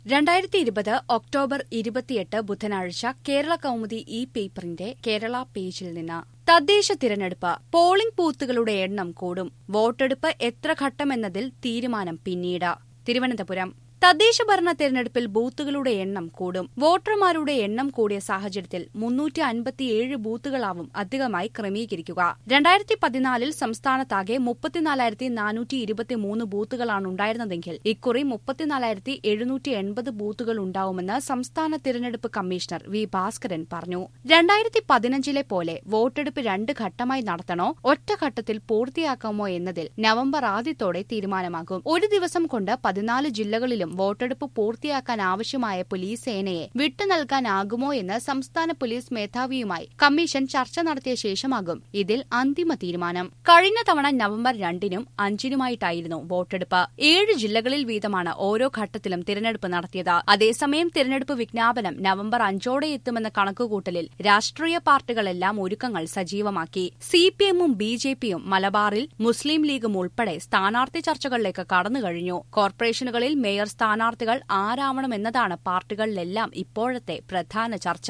രണ്ടായിരത്തി ഇരുപത് ഒക്ടോബർ ഇരുപത്തിയെട്ട് ബുധനാഴ്ച കേരള കൗമുദി ഇ പേപ്പറിന്റെ കേരള പേജിൽ നിന്ന് തദ്ദേശ തിരഞ്ഞെടുപ്പ് പോളിംഗ് ബൂത്തുകളുടെ എണ്ണം കൂടും വോട്ടെടുപ്പ് എത്ര ഘട്ടമെന്നതിൽ തീരുമാനം പിന്നീട് തിരുവനന്തപുരം തദ്ദേശ ഭരണ തെരഞ്ഞെടുപ്പിൽ ബൂത്തുകളുടെ എണ്ണം കൂടും വോട്ടർമാരുടെ എണ്ണം കൂടിയ സാഹചര്യത്തിൽ മുന്നൂറ്റി അൻപത്തിയേഴ് ബൂത്തുകളാവും അധികമായി ക്രമീകരിക്കുക രണ്ടായിരത്തി പതിനാലിൽ സംസ്ഥാനത്താകെ മുപ്പത്തിനാലായിരത്തി നാനൂറ്റി ഇരുപത്തിമൂന്ന് ബൂത്തുകളാണ് ഉണ്ടായിരുന്നതെങ്കിൽ ഇക്കുറി മുപ്പത്തിനാലായിരത്തി എഴുന്നൂറ്റി എൺപത് ബൂത്തുകൾ ഉണ്ടാവുമെന്ന് സംസ്ഥാന തിരഞ്ഞെടുപ്പ് കമ്മീഷണർ വി ഭാസ്കരൻ പറഞ്ഞു രണ്ടായിരത്തി പതിനഞ്ചിലെ പോലെ വോട്ടെടുപ്പ് രണ്ട് ഘട്ടമായി നടത്തണോ ഒറ്റഘട്ടത്തിൽ പൂർത്തിയാക്കാമോ എന്നതിൽ നവംബർ ആദ്യത്തോടെ തീരുമാനമാകും ഒരു ദിവസം കൊണ്ട് പതിനാല് ജില്ലകളിലും വോട്ടെടുപ്പ് പൂർത്തിയാക്കാൻ ആവശ്യമായ പോലീസ് സേനയെ വിട്ടു നൽകാനാകുമോ എന്ന് സംസ്ഥാന പോലീസ് മേധാവിയുമായി കമ്മീഷൻ ചർച്ച നടത്തിയ ശേഷമാകും ഇതിൽ അന്തിമ തീരുമാനം കഴിഞ്ഞ തവണ നവംബർ രണ്ടിനും അഞ്ചിനുമായിട്ടായിരുന്നു വോട്ടെടുപ്പ് ഏഴ് ജില്ലകളിൽ വീതമാണ് ഓരോ ഘട്ടത്തിലും തിരഞ്ഞെടുപ്പ് നടത്തിയത് അതേസമയം തിരഞ്ഞെടുപ്പ് വിജ്ഞാപനം നവംബർ അഞ്ചോടെ എത്തുമെന്ന കണക്കുകൂട്ടലിൽ രാഷ്ട്രീയ പാർട്ടികളെല്ലാം ഒരുക്കങ്ങൾ സജീവമാക്കി സിപിഎമ്മും ബി ജെ പിയും മലബാറിൽ മുസ്ലിം ലീഗും ഉൾപ്പെടെ സ്ഥാനാർത്ഥി ചർച്ചകളിലേക്ക് കടന്നുകഴിഞ്ഞു കോർപ്പറേഷനുകളിൽ മേയർ സ്ഥാനാർത്ഥികൾ ആരാവണമെന്നതാണ് പാർട്ടികളിലെല്ലാം ഇപ്പോഴത്തെ പ്രധാന ചർച്ച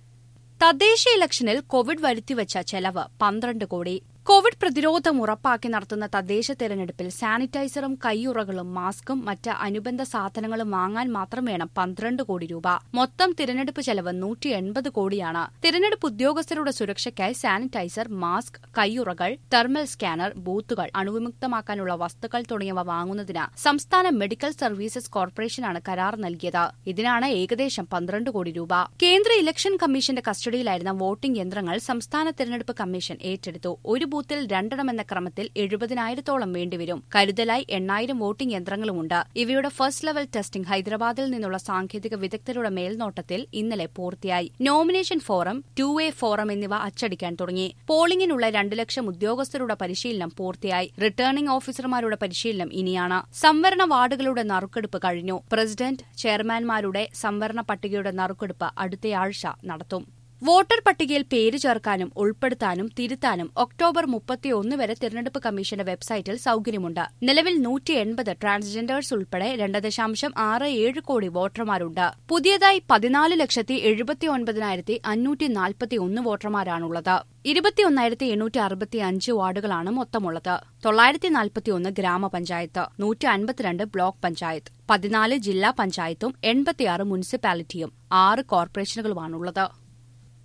തദ്ദേശ ഇലക്ഷനിൽ കോവിഡ് വരുത്തിവച്ച ചെലവ് പന്ത്രണ്ട് കോടി കോവിഡ് പ്രതിരോധം ഉറപ്പാക്കി നടത്തുന്ന തദ്ദേശ തെരഞ്ഞെടുപ്പിൽ സാനിറ്റൈസറും കൈയുറകളും മാസ്കും മറ്റ് അനുബന്ധ സാധനങ്ങളും വാങ്ങാൻ മാത്രം വേണം പന്ത്രണ്ട് കോടി രൂപ മൊത്തം തിരഞ്ഞെടുപ്പ് ചെലവ് നൂറ്റി എൺപത് കോടിയാണ് തിരഞ്ഞെടുപ്പ് ഉദ്യോഗസ്ഥരുടെ സുരക്ഷയ്ക്കായി സാനിറ്റൈസർ മാസ്ക് കൈയുറകൾ തെർമൽ സ്കാനർ ബൂത്തുകൾ അണുവിമുക്തമാക്കാനുള്ള വസ്തുക്കൾ തുടങ്ങിയവ വാങ്ങുന്നതിന് സംസ്ഥാന മെഡിക്കൽ സർവീസസ് കോർപ്പറേഷനാണ് കരാർ നൽകിയത് ഇതിനാണ് ഏകദേശം പന്ത്രണ്ട് കോടി രൂപ കേന്ദ്ര ഇലക്ഷൻ കമ്മീഷന്റെ കസ്റ്റഡിയിലായിരുന്ന വോട്ടിംഗ് യന്ത്രങ്ങൾ സംസ്ഥാന തെരഞ്ഞെടുപ്പ് കമ്മീഷൻ ഏറ്റെടുത്തു ഒരു ബൂത്തിൽ രണ്ടെണ്ണം എന്ന ക്രമത്തിൽ എഴുപതിനായിരത്തോളം വേണ്ടിവരും കരുതലായി എണ്ണായിരം വോട്ടിംഗ് യന്ത്രങ്ങളുമുണ്ട് ഇവയുടെ ഫസ്റ്റ് ലെവൽ ടെസ്റ്റിംഗ് ഹൈദരാബാദിൽ നിന്നുള്ള സാങ്കേതിക വിദഗ്ധരുടെ മേൽനോട്ടത്തിൽ ഇന്നലെ പൂർത്തിയായി nomination form two A form എന്നിവ അച്ചടിക്കാൻ തുടങ്ങി പോളിംഗിനുള്ള രണ്ട് ലക്ഷം ഉദ്യോഗസ്ഥരുടെ പരിശീലനം പൂർത്തിയായി റിട്ടേണിംഗ് ഓഫീസർമാരുടെ പരിശീലനം ഇനിയാണ് സംവരണ വാർഡുകളുടെ നറുക്കെടുപ്പ് കഴിഞ്ഞു പ്രസിഡന്റ് ചെയർമാൻമാരുടെ സംവരണ പട്ടികയുടെ നറുക്കെടുപ്പ് അടുത്തയാഴ്ച നടത്തും വോട്ടർ പട്ടികയിൽ പേര് ചേർക്കാനും ഉൾപ്പെടുത്താനും തിരുത്താനും ഒക്ടോബർ മുപ്പത്തിയൊന്ന് വരെ തിരഞ്ഞെടുപ്പ് കമ്മീഷന്റെ വെബ്സൈറ്റിൽ സൌകര്യമുണ്ട് നിലവിൽ നൂറ്റി എൺപത് ട്രാൻസ്ജെൻഡേഴ്സ് ഉൾപ്പെടെ രണ്ട് ദശാംശം ആറ് ഏഴ് കോടി വോട്ടർമാരുണ്ട് പുതിയതായി പതിനാല് ലക്ഷത്തി എഴുപത്തി ഒൻപതിനായിരത്തി അഞ്ഞൂറ്റി നാൽപ്പത്തി ഒന്ന് വോട്ടർമാരാണുള്ളത് ഇരുപത്തിയൊന്നായിരത്തി എണ്ണൂറ്റി അറുപത്തി അഞ്ച് വാർഡുകളാണ് മൊത്തമുള്ളത് തൊള്ളായിരത്തി നാൽപ്പത്തിയൊന്ന് ഗ്രാമപഞ്ചായത്ത് നൂറ്റി അൻപത്തിരണ്ട് ബ്ലോക്ക് പഞ്ചായത്ത് പതിനാല് ജില്ലാ പഞ്ചായത്തും എൺപത്തിയാറ് മുനിസിപ്പാലിറ്റിയും ആറ് കോർപ്പറേഷനുകളുമാണുള്ളത്